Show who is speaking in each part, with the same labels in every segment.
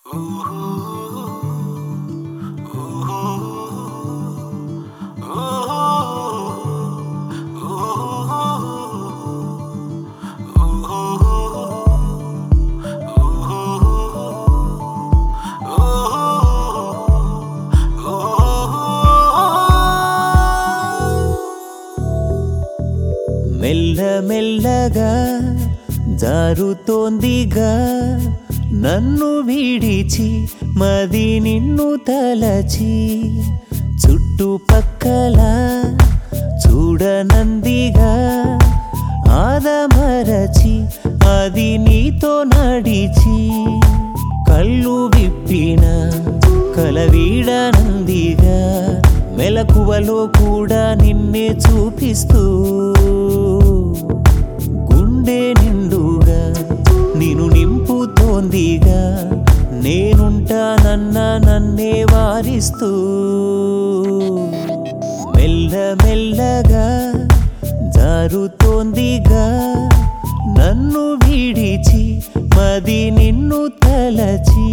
Speaker 1: మెల్లమెల్లగా జారుతోందిగా నన్ను విడిచి మది నిన్ను తలచి చుట్టుపక్కల చూడనందిగా ఆదమరచి అది నీతో నడిచి కళ్ళు విప్పిన కలవీడనందిగా మెలకువలో కూడా నిన్నే చూపిస్తూ గుండె నిండుగా నిన్ను నింపుతోందిగా నేనుంటానన్న నన్నే వారిస్తూ మెల్లమెల్లగా జారుతోందిగా నన్ను విడిచి మది నిన్ను తలచి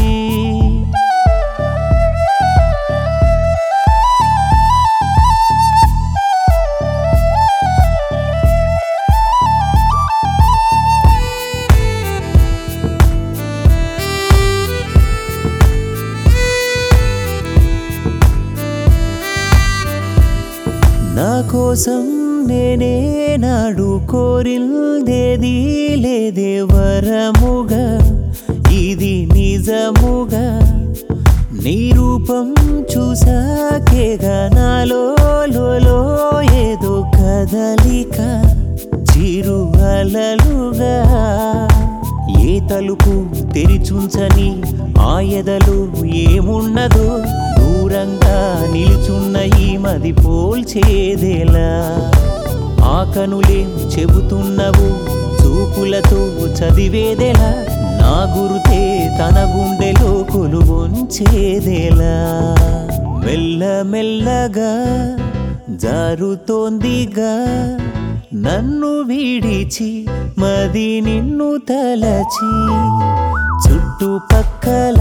Speaker 1: నా కోసం నేనే నాడు కోరిల్దేది లేదే వరముగా ఇది నిజముగా నీ రూపం చూసాకేగా నాలో లోలో ఏదో కదలిక చిరు అలలుగా ఏ తలుపు తెరిచుంచని ఆ ఎదలు ఏమున్నదో దూరంగా నిలుచున్న ఈ మది పోల్చేదేలా ఆ కనులేం చెబుతున్నవు చూపులతో చదివేదెలా నా గురుతే తన గుండెలో కొలువొంచేదేలా మెల్లమెల్లగా జారుతోందిగా నన్ను విడిచి మది నిన్ను తలచి చుట్టుపక్కల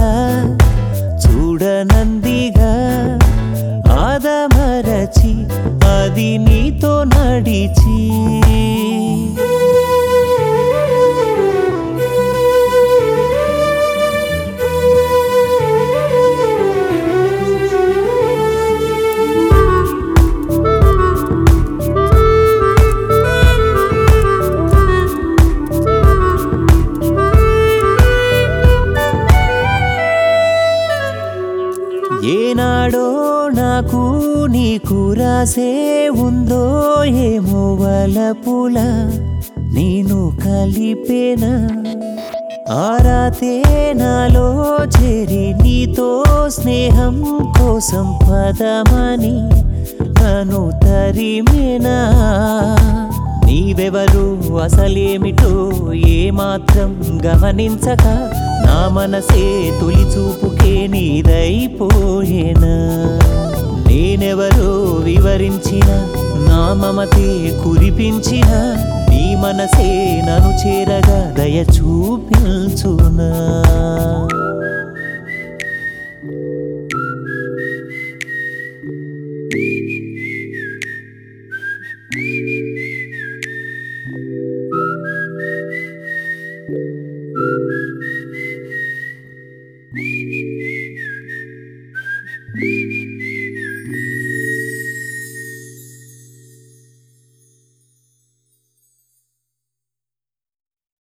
Speaker 1: చూడనందిగా ఆదమరచి అది నీతో నడిచి ఏనాడో నాకు నీకు రాసే ఉందో ఏమో వలపుల నేను కలిపేనా ఆరాతే నాలో చేరి నీతో స్నేహం కోసం పదమని నన్ను తరిమేనా నీవెవరు అసలేమిటో ఏమాత్రం గమనించక నా మనసే తొలి చూపుకే నీదైపోయేనా నేనెవరో వివరించిన నా మమతే కురిపించిన నీ మనసే నన్ను చేరగా దయ చూపించునా